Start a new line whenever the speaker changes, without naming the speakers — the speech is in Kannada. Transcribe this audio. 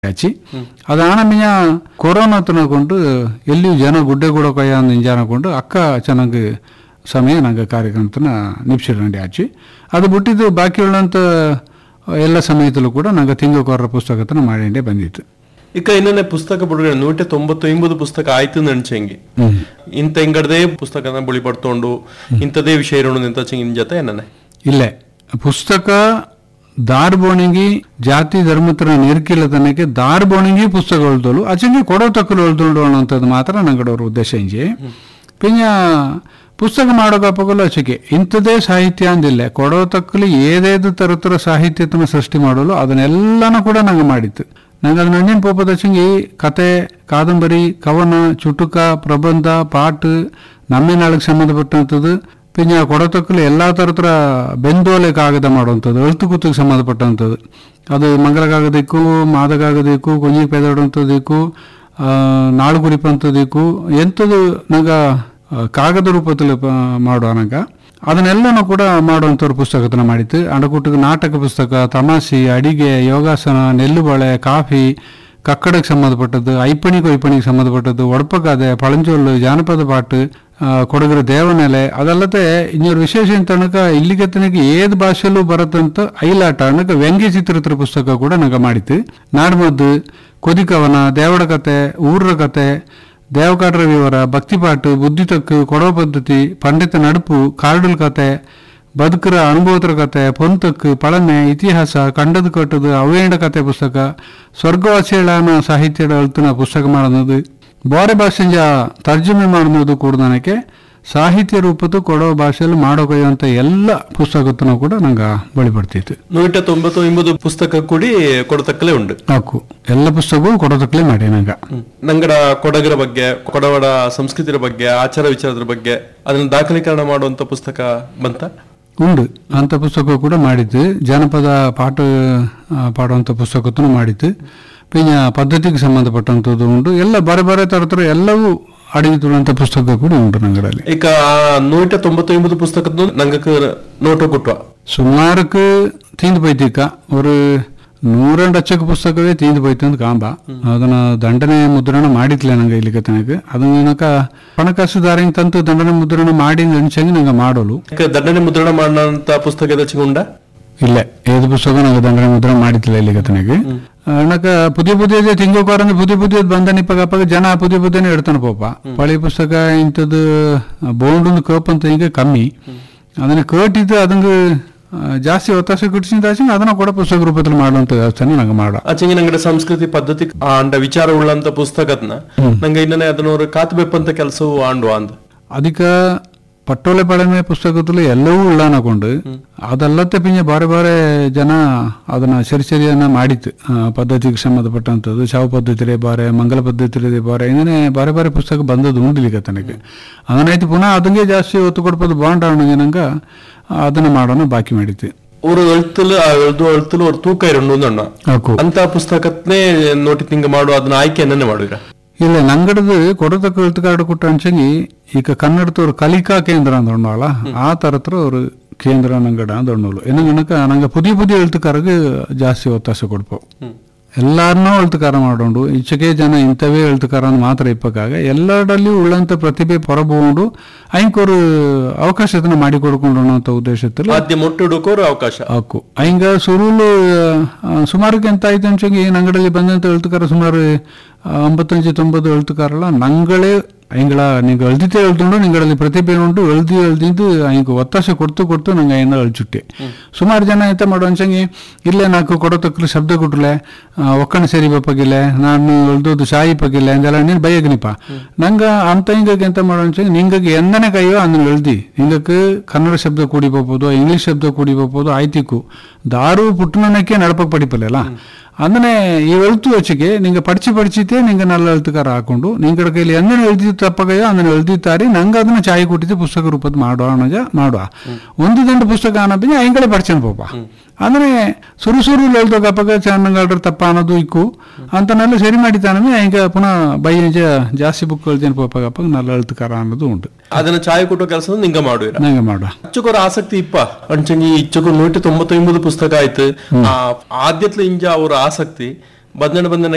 ಆಚಿ ಅದಾನ ಮಿಂಜ ಕೊರೋನಾ ತಿನ್ನಕೊಂಡು ಎಲ್ಲಿಯೂ ಜನ ಗುಡ್ಡೆ ಕೂಡ ಕೊಯ್ಯ ಅಂದ್ ಇಂಜ ಅನ್ಕೊಂಡು ಅಕ್ಕ ಚೆನ್ನಾಗಿ ಸಮಯ ನಂಗೆ ಕಾರ್ಯಕ್ರಮತನ ನಿಪ್ಸಿರಂಡಿ ಆಚಿ ಅದು ಬಿಟ್ಟಿದ್ದು ಬಾಕಿ ಉಳ್ಳಂತ ಎಲ್ಲ ಸಮಯದಲ್ಲೂ ಕೂಡ ನಂಗೆ ತಿಂಗಕೊರ ಪುಸ್ತಕತನ ಮಾಡಿಂಡೆ ಬಂದಿತ್ತು
ಇಕ ಇನ್ನೇ ಪುಸ್ತಕ ಬಿಡುಗಡೆ ನೂಟ ತೊಂಬತ್ತು ಎಂಬುದು ಪುಸ್ತಕ ಆಯ್ತು ನೆನ್ಚಂಗಿ
ಹ್ಮ್.
ಇಂತ ಇಂಗಡದೇ ಪುಸ್ತಕನ ಬಳಿ ಪಡ್ಕೊಂಡು ಇಂಥದೇ ವಿಷಯ ಇರೋಣ ನಿಂತ ಚಿಂಗಿನ ಜೊತೆ ಏನನೆ
ಇಲ್ಲೇ ಪುಸ್ತಕ ದಾರ್ಬೋಣಿಗಿ ಜಾತಿ ಧರ್ಮತ್ರ ನಿರ್ಕಿಲ್ಲ ತನಕ ದಾರ್ಬೋಣಿಗಿ ಪುಸ್ತಕ ಹೊಳ್ದೋಳು ಅಚಂಗೆ ಕೊಡೋ ತಕ್ಕಲು ಹೊಳ್ದೋಳು ಅನ್ನೋಂಥದ್ದು ಮಾತ್ರ ನಂಗಡ ಅವ್ರ ಉದ್ದೇಶ ಇಂಜಿ ಪಿಂಜ ಪುಸ್ತಕ ಮಾಡೋಕಪ್ಪಗಲು ಅಚಕೆ ಇಂಥದೇ ಸಾಹಿತ್ಯ ಅಂದಿಲ್ಲ ಕೊಡೋ ತಕ್ಕಲು ಏದೇದು ತರತರ ಸಾಹಿತ್ಯತನ ಸೃಷ್ಟಿ ಮಾಡಲು ಅದನ್ನೆಲ್ಲನೂ ಕೂಡ ನಂಗೆ ಮಾಡಿತ್ತು ನಂಗೆ ಅದು ನಂಜಿನ ಪೋಪದ ಅಚಂಗಿ ಕತೆ ಕಾದಂಬರಿ ಕವನ ಚುಟುಕ ಪ್ರಬಂಧ ಪಾಠ ನಮ್ಮಿನಾಳಿಗೆ ಸಂಬಂಧಪಟ್ಟಂಥದ್ದು ಪಿಂಜ ಕೊಡತಕ್ಕಲು ಎಲ್ಲಾ ತರತರ ಬೆಂದೋಲೆ ಕಾಗದ ಮಾಡುವಂಥದ್ದು ಅಳ್ತು ಕುತ್ತಿಗೆ ಸಂಬಂಧಪಟ್ಟಂಥದ್ದು ಅದು ಮಂಗಲ ಕಾಗದಕ್ಕೂ ಮಾದ ಕಾಗದಕ್ಕೂ ಕೊಂಜಿ ಪೆದಾಡುವಂಥದ್ದಕ್ಕೂ ನಾಳು ಕುರಿಪಂಥದ್ದಕ್ಕೂ ಎಂಥದ್ದು ನಂಗ ಆ, ಕಾಗದ ರೂಪದಲ್ಲಿ ಪ- ಮಾಡುವ ನಂಗ ಅದನ್ನೆಲ್ಲನೂ ಕೂಡ ಮಾಡುವಂಥವ್ರು ಪುಸ್ತಕತನ ಮಾಡಿತ್ತು ಅಡಕುಟ್ಟಿಗೆ ನಾಟಕ ಪುಸ್ತಕ ತಮಾಷೆ ಅಡಿಗೆ ಯೋಗಾಸನ ನೆಲ್ಲುಬಳೆ ಕಾಫಿ ಕಕ್ಕಡಕ್ಕೆ ಸಂಬಂಧಪಟ್ಟದ್ದು ಐಪಣಿಗೆ ಐಪಣಿಗೆ ಸಂಬಂಧಪಟ್ಟದ್ದು ಒಡಪಗಾದೆ ಪಳಂಜೋಳು ಜಾನಪದ ಪಾಟು ಆ, ಕೊಡಗರ ದೇವನೆಲೆ ಅದಲ್ಲದೆ ಇನ್ನೊಂದು ವಿಶೇಷ ಅಂತ ಅನ್ನಕ ಇಲ್ಲಿಗೆ ತನಕ ಏದ್ ಭಾಷೆಯಲ್ಲೂ ಬರತ್ತಂತ ಐಲಾಟ ಅನ್ನಕ ವ್ಯಂಗ್ಯ ಚಿತ್ರತ್ರ ಪುಸ್ತಕ ಕೂಡ ನಂಗೆ ಮಾಡಿತ್ತು ನಾಡ್ಮದ್ದು ಕೊದಿಕವನ ದೇವಡ ಕತೆ ಊರ್ರ ಕತೆ ದೇವಕಾಡ್ರ ವಿವರ ಭಕ್ತಿಪಾಟು ಬುದ್ಧಿತಕ್ಕು ಕೊಡವ ಪದ್ಧತಿ ಪಂಡಿತ ನಡುಪು ಕಾರ್ಡುಲ್ ಕತೆ ಬದುಕರ ಅನುಭವತರ ಕತೆ ಪೊಂತಕ್ಕು ಪಳನೆ ಇತಿಹಾಸ ಕಂಡದು ಕಟ್ಟದು ಅವೇಂಡ ಕತೆ ಪುಸ್ತಕ ಸ್ವರ್ಗವಾಸಿಗಳಾನ ಸಾಹಿತ್ಯದ ಅಳ್ತನ ಪುಸ್ತಕ ಮಾಡೋದು ಬೇರೆ ಭಾಷೆಂಜ ತರ್ಜುಮೆ ಮಾಡೋದು ಕೂಡ ನನಗೆ ಸಾಹಿತ್ಯ ರೂಪದ್ದು ಕೊಡೋ ಭಾಷೆಯಲ್ಲಿ ಮಾಡೋಕೊಯ್ಯುವಂಥ ಎಲ್ಲ ಪುಸ್ತಕತನೂ ಕೂಡ ನಂಗೆ ಬಳಿ ಬರ್ತಿತ್ತು
ನೂಟ ತೊಂಬತ್ತು ಎಂಬುದು ಪುಸ್ತಕ ಕೂಡಿ ಕೊಡತಕ್ಕಲೇ ಉಂಟು
ಸಾಕು ಎಲ್ಲ ಪುಸ್ತಕವೂ ಕೊಡೋದಕ್ಕಲೇ ಮಾಡಿ ನಂಗೆ
ನಂಗಡ ಕೊಡಗರ ಬಗ್ಗೆ ಕೊಡವಡ ಸಂಸ್ಕೃತಿಯ ಬಗ್ಗೆ ಆಚಾರ ವಿಚಾರದ ಬಗ್ಗೆ ಅದನ್ನ ದಾಖಲೀಕರಣ ಮಾಡುವಂತ ಪುಸ್ತಕ ಬಂತ
ಉಂಡು ಅಂಥ ಪುಸ್ತಕ ಕೂಡ ಮಾಡಿದ್ದು ಜಾನಪದ ಪಾಠ ಆ, ಪಾಡುವಂಥ ಪುಸ್ತಕತೂ ಮಾಡಿದ್ದು ಪಿಂಜ ಪದ್ಧತಿಗೆ ಸಂಬಂಧಪಟ್ಟಂಥದ್ದು ಉಂಟು ಎಲ್ಲ ಬರೆ ಬರೆ ಥರ ಎಲ್ಲವೂ ಅಡಗಿతున్నంಥ ಪುಸ್ತಕ ಕೂಡ ಉಂಟು ನಂಗರಲ್ಲಿ
ಈಗ ನೂಟ ತೊಂಬತ್ತು ಎಂಬುದು ಪುಸ್ತಕದ ನಂಗಕ್ ನೋಟ ಕೊಟ್ಟುವ
ಸುಮಾರಕ್ಕೆ ತೀಂದು ಪೈತಿಕ ஒரு ನೂರೆಂಟು ಅಚ್ಚಕ ಪುಸ್ತಕವೇ ತೀಂದು ಪೈತು ಅಂತ ಕಾಂಬ ಅದನ್ನ ದಂಡನೆ ಮುದ್ರಣ ಮಾಡಿತ್ಲೆ ನಂಗೆ ಇಲ್ಲಿಗೆ ತನಕ ಅದನ್ನ ಏನಕ ಹಣಕಾಸುದಾರಂಗ್ ತಂತು ದಂಡನೆ ಮುದ್ರಣ ಮಾಡಿ ನೆನ್ಸಂಗಿ ನಂಗೆ ಮಾಡೋಲು
ಈಗ ದಂಡನೆ ಮುದ್ರಣ ಮಾಡಂತ ಪುಸ್ತಕದ ಚಿಗುಂಡ
ಇಲ್ಲ ಏದು ಪುಸ್ತಕ ನಂಗೆ ದಂಡನೆ ಮುದ್ರಣ ಮಾಡಿತ್ತಿಲ್ಲ ಇಲ್ಲಿಗೆ ತನಕ ಅಣ್ಣಕ ಪುದಿಯ ಪುದಿಯದೇ ತಿಂಗೋಕಾರಂದು ಪುದಿಯ ಪುದಿಯದ್ ಬಂದನಿಪ್ಪಗಪ್ಪಾಗ ಜನ ಪುದಿಯ ಪುದಿಯನೇ ಇಡ್ತಾನೆ ಪೋಪ ಪಳಿ ಪುಸ್ತಕ ಇಂಥದ್ದು ಬೋಂಡು ಕೋಪ್ ಅಂತ ಈಗ ಕಮ್ಮಿ ಅದನ್ನ ಕೇಟಿದ್ದು ಅದಂಗೆ ಆ, ಜಾಸ್ತಿ ಒತ್ತಾಸೆ ಕುಡಿಸಿದ ಅದನ್ನ ಕೂಡ ಪುಸ್ತಕ ರೂಪದಲ್ಲಿ ಮಾಡುವಂತ ವ್ಯವಸ್ಥೆನ ನಂಗೆ ಮಾಡ
ಆಚೆಗೆ ನಂಗಡ ಸಂಸ್ಕೃತಿ ಪದ್ಧತಿ ಆಂಡ ವಿಚಾರ ಉಳ್ಳಂತ ಪುಸ್ತಕದ್ನ ನಂಗೆ ಇನ್ನೇ ಅದನ್ನವ್ರು ಕಾತ್ಬೇಪಂತ ಕೆಲಸವು ಆಂಡುವ ಅಂದ
ಅದಕ್ಕೆ ಪಟ್ಟೋಲೆ ಪಳಮೆ ಪುಸ್ತಕದಲ್ಲಿ ಎಲ್ಲವೂ ಉಳ್ಳಾನಕೊಂಡು ಅದಲ್ಲತ್ತೆ ಪಿಂಜ ಬಾರೆ ಬಾರೆ ಜನ ಅದನ್ನ ಸರಿ ಸರಿಯನ್ನ ಮಾಡಿತ್ತು ಆ, ಪದ್ಧತಿಗೆ ಸಂಬಂಧಪಟ್ಟಂಥದ್ದು ಶಾವು ಪದ್ಧತಿ ಬಾರೆ ಮಂಗಲ ಪದ್ಧತಿ ಬಾರೆ ಇನ್ನೇ ಬಾರೆ ಬಾರೆ ಪುಸ್ತಕ ಬಂದದ್ದು ಉಂಡಿಲಿಕ್ಕೆ ತನಕ ಅದನ್ನಾಯ್ತು ಪುನಃ ಅದಕ್ಕೆ ಜಾಸ್ತಿ ಒತ್ತು ಕೊಡ್ಬೋದು ಬಾಂಡ್ ನಂಗ ಅದನ್ನ ಮಾಡೋಣ ಬಾಕಿ ಮಾಡಿತ್ತು
ஒரு எழுத்துல எழுது எழுத்துல ஒரு ತೂಕ ಇರೋದು ಅಣ್ಣ
ಹಾಕು
ಅಂತ ಪುಸ್ತಕತ್ನೇ ನೋಡಿ ತಿಂಗ ಮಾಡು ಅದನ್ನ ಆಯ್ಕೆ ಎನ್ನೇ ಮಾಡುವಿರ
ಇಲ್ಲ ನಂಗಡದು ಕೊಡತಕ್ಕ ಎಳುತ್ತುಕಾಡು ಕೊಟ್ಟ ಅಂಚಂಗಿ ಈಗ ಕನ್ನಡದವ್ರು ಕಲಿಕಾ ಕೇಂದ್ರ ಅಂತ ಉಂಡಾಳ ಆ ತರತ್ರ ஒரு ಕೇಂದ್ರ ನಂಗಡ ಅಂತ ಉಣ್ಣೋಲು ಏನಂಗನಕ ನಂಗೆ ಪುದಿಯ ಪುದಿಯ ಎಳುತ್ತುಕಾರಗೆ ಜಾಸ್ತಿ ಒತ್ತಾಸೆ ಕೊಡ್ಪೋ ಎಲ್ಲಾರನ್ನೂ ಎಳುತ್ತುಕಾರ ಮಾಡೋಂಡು ಈಚೆಗೆ ಜನ ಇಂಥವೇ ಎಳುತ್ತುಕಾರ ಅಂತ ಮಾತ್ರ ಇಪ್ಪಕ್ಕಾಗ ಎಲ್ಲರಲ್ಲಿಯೂ ಉಳ್ಳಂತ ಪ್ರತಿಭೆ ಹೊರಬಹುದು ಐಂಕೋರು ಅವಕಾಶತನ ಮಾಡಿ ಕೊಡ್ಕೊಂಡು ಅನ್ನೋಂಥ ಉದ್ದೇಶದಲ್ಲಿ
ಆದ್ಯ ಮೊಟ್ಟೆಡುಕೋರು ಅವಕಾಶ
ಹಾಕು ಹಿಂಗ ಸುರುಳು ಸುಮಾರಿಗೆ ಎಂತ ಆಯ್ತು ಅಂಚಂಗಿ ನಂಗಡಲ್ಲಿ ಬಂದಂತ ಎಳ್ತುಕಾರ ಸುಮಾರು ಆ, ಒಂಬತ್ತಂಚು ತೊಂಬತ್ತು ಎಳ್ತುಕಾರಲ್ಲ ನಂಗಳೇ ಹಿಂಗಳ ನಿಂಗೆ ಎಳ್ದಿತ್ತೆ ಎಳ್ಕೊಂಡು ನಿಂಗಳಲ್ಲಿ ಪ್ರತಿಭೆ ಉಂಟು ಎಳ್ದಿ ಎಳ್ದಿದ್ದು ಹಿಂಗೆ ಒತ್ತಾಸೆ ಕೊಡ್ತು ಕೊಡ್ತು ನಂಗೆ ಐನ ಅಳ್ಚುಟ್ಟೆ ಸುಮಾರು ಜನ ಎಂತ ಮಾಡೋ ಅಂಚಂಗಿ ಇಲ್ಲೇ ನಾಲ್ಕು ಕೊಡೋ ತಕ್ಕಲು ಶಬ್ದ ಕೊಟ್ಲೆ ಒಕ್ಕಣ ಸೇರಿ ಬಪ್ಪಗಿಲ್ಲ ನಾನು ಎಳ್ದೋದು ಶಾಯಿ ಪಗಿಲ್ಲ ಅಂದೆಲ್ಲ ನೀನು ಬೈಯಗ್ನಿಪ ನಂಗ ಅಂತ ಹಿಂಗಾಗಿ ಎಂತ ಮಾಡೋ ಅಂಚಂಗಿ ನಿಂಗಾಗಿ ಎಂದನೆ ಕೈಯೋ ಅದನ್ನ ಎಳ್ದಿ ಹಿಂಗಕ್ಕೆ ಕನ್ನಡ ಶಬ್ದ ಕೂಡಿ போகுதோ ಇಂಗ್ಲಿಷ್ ಶಬ್ದ ಕೂಡಿ போகுதோ ಆಯ್ತಿಕ್ಕು ದಾರು ಪುಟ್ಟನಕ್ಕೆ ನಡಪಕ್ ಪಡಿಪಲ್ಲ ಅಂದ್ರೆ ಈ ಎಳ್ತು ವಚ್ಚಿಗೆ ನಿಂಗ ಪಡಿಚಿ ಪಡಿಚಿತೆ ನಿಂಗ ನಲ್ಲ ಎಳ್ತುಕಾರ ಹಾಕೊಂಡು ನಿಂಗಡ ಕೈಲಿ ಎಂದನ ಎಳ್ದಿ ತಪ್ಪಗಯ್ಯೋ ಅದನ್ನ ಎಳ್ದಿತ್ತಾರಿ ನಂಗೆ ಅದನ್ನ ಚಾಯ್ ಕೊಟ್ಟಿದ್ದು ಪುಸ್ತಕ ರೂಪದ ಮಾಡುವ ಅನ್ನೋಜ ಮಾಡುವ ಒಂದು ದಂಡ ಪುಸ್ತಕ ಅನ್ನೋದು ಐಂಗಳೇ ಪಡಿಚನ್ ಪೋಪ ಅಂದ್ರೆ ಸುರು ಸುರು ಎಳ್ದೋಗಪ್ಪಗ ಚೆನ್ನಾಗಲ್ರ ತಪ್ಪ ಅನ್ನೋದು ಇಕ್ಕು ಅಂತನೆಲ್ಲ ಸರಿ ಮಾಡಿತಾನೆ ಹಿಂಗ ಪುನಃ ಬೈಯಂಜ ಜಾಸ್ತಿ ಬುಕ್ ಎಳ್ದೇನು ಪೋಪಗಪ್ಪ ನಲ್ಲ ಎಳ್ತುಕಾರ ಅನ್ನೋದು ಉಂಟು
ಅದನ್ನ ಚಾಯ್ ಕೊಟ್ಟೋ ಕೆಲಸ ನಿಂಗ ಮಾಡುವಿರ
ನಂಗೆ ಮಾಡುವ
ಇಚ್ಚುಕೊರ ಆಸಕ್ತಿ ಇಪ್ಪ ಅಂಚಂಗಿ ಇಚ್ಚುಕು ನೂಟ ತೊಂಬತ್ತೊಂಬತ್ತು ಪುಸ್ತಕ ಆಯ್ತು ಆ ಆದ್ಯತ್ಲ ಇಂಜ ಅವ್ರ ಆಸಕ್ತಿ ಬಂದನ ಬಂದನ